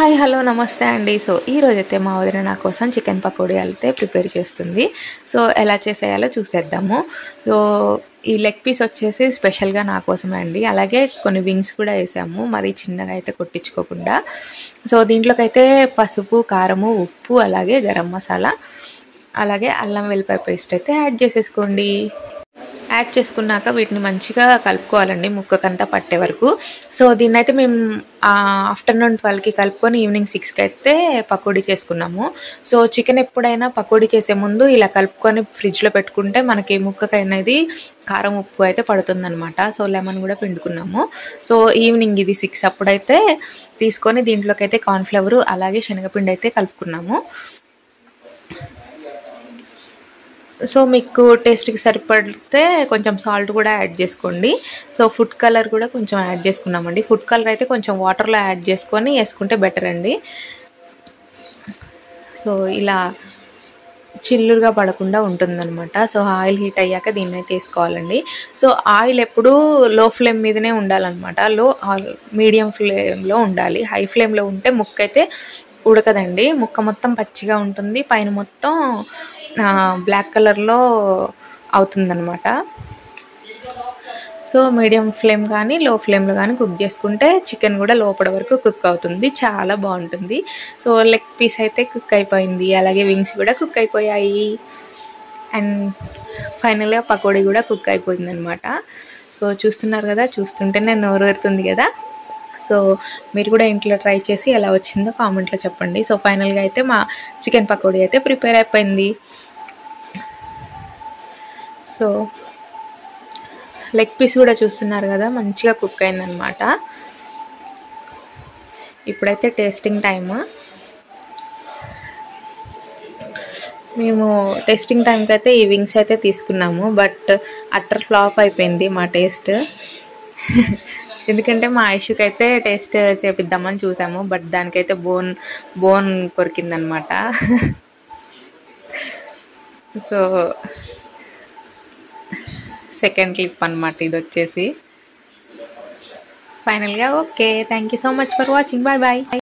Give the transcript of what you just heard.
hi hello నమస్తే అండి so ఈ రోజైతే మా వదిన నా కోసం చికెన్ పకోడీ అయితే ప్రిపేర్ చేస్తుంది సో ఎలా చేసేయాలో చూసేద్దాము సో ఈ లెగ్ పీస్ వచ్చేసి స్పెషల్గా నా కోసమే అండి అలాగే కొన్ని వింగ్స్ కూడా వేసాము మరి చిన్నగా అయితే కొట్టించుకోకుండా సో దీంట్లోకి అయితే పసుపు కారము ఉప్పు అలాగే గరం మసాలా అలాగే అల్లం వెల్లిపాయ పేస్ట్ అయితే యాడ్ చేసేసుకోండి యాడ్ చేసుకున్నాక వీటిని మంచిగా కలుపుకోవాలండి ముక్కకంతా పట్టే వరకు సో దీన్ని అయితే మేము ఆఫ్టర్నూన్ ట్వెల్వ్కి కలుపుకొని ఈవినింగ్ సిక్స్కి అయితే పకోడీ చేసుకున్నాము సో చికెన్ ఎప్పుడైనా పకోడీ చేసే ముందు ఇలా కలుపుకొని ఫ్రిడ్జ్లో పెట్టుకుంటే మనకి ముక్కకి అనేది కారం ఉప్పు అయితే పడుతుందన్నమాట సో లెమన్ కూడా పిండుకున్నాము సో ఈవినింగ్ ఇది సిక్స్ అప్పుడైతే తీసుకొని దీంట్లోకి అయితే కార్న్ఫ్లవర్ అలాగే శనగపిండి అయితే కలుపుకున్నాము సో మీకు టేస్ట్కి సరిపడితే కొంచెం సాల్ట్ కూడా యాడ్ చేసుకోండి సో ఫుడ్ కలర్ కూడా కొంచెం యాడ్ చేసుకున్నామండి ఫుడ్ కలర్ అయితే కొంచెం వాటర్లో యాడ్ చేసుకొని వేసుకుంటే బెటర్ అండి సో ఇలా చిల్లుగా పడకుండా ఉంటుందన్నమాట సో ఆయిల్ హీట్ అయ్యాక దీన్ని అయితే వేసుకోవాలండి సో ఆయిల్ ఎప్పుడూ లో ఫ్లేమ్ మీదనే ఉండాలన్నమాట లో మీడియం ఫ్లేమ్లో ఉండాలి హై ఫ్లేమ్లో ఉంటే ముక్క అయితే ఉడకదండి ముక్క మొత్తం పచ్చిగా ఉంటుంది పైన మొత్తం బ్లాక్ కలర్లో అవుతుందన్నమాట సో మీడియం ఫ్లేమ్ కానీ లో ఫ్లేమ్లో కానీ కుక్ చేసుకుంటే చికెన్ కూడా లోపల వరకు కుక్ అవుతుంది చాలా బాగుంటుంది సో లెగ్ పీస్ అయితే కుక్ అయిపోయింది అలాగే వింగ్స్ కూడా కుక్ అయిపోయాయి అండ్ ఫైనల్గా పకోడీ కూడా కుక్ అయిపోయింది అనమాట సో చూస్తున్నారు కదా చూస్తుంటేనే నోరు పెడుతుంది కదా సో మీరు కూడా ఇంట్లో ట్రై చేసి ఎలా వచ్చిందో కామెంట్లో చెప్పండి సో ఫైనల్గా అయితే మా చికెన్ పకోడీ అయితే ప్రిపేర్ అయిపోయింది సో లెగ్ పీస్ కూడా చూస్తున్నారు కదా మంచిగా కుక్ అయిందనమాట ఇప్పుడైతే టేస్టింగ్ టైమ్ మేము టేస్టింగ్ టైంకి అయితే ఈ వింగ్స్ అయితే తీసుకున్నాము బట్ అట్టర్ ఫ్లాప్ అయిపోయింది మా టేస్ట్ ఎందుకంటే మా ఐషుకి అయితే టేస్ట్ చేపిద్దామని చూసాము బట్ దానికైతే బోన్ బోన్ కొరికిందనమాట సో సెకండ్ క్లిప్ అనమాట ఇది వచ్చేసి ఫైనల్గా okay thank you so much for watching bye bye